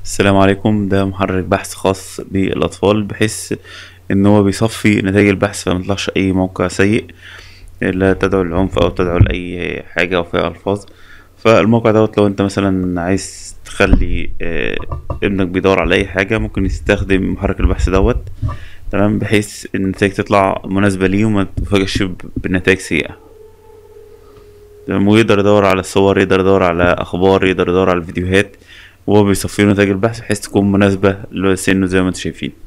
السلام عليكم ده محرك بحث خاص بالأطفال بحيث إن هو بيصفي نتائج البحث فميطلعش أي موقع سيء لا تدعو للعنف أو تدعو لأي حاجة أو فيها ألفاظ فالموقع دوت لو انت مثلا عايز تخلي آه، ابنك بيدور على أي حاجة ممكن يستخدم محرك البحث دوت تمام بحيث إن النتائج تطلع مناسبة ليه وما تفاجئش ب- بنتائج سيئة تمام ويقدر يدور على الصور يقدر يدور على أخبار يقدر يدور على الفيديوهات وهو بيصفي له نتائج البحث بحيث تكون مناسبة لسنه زي ما انتم شايفين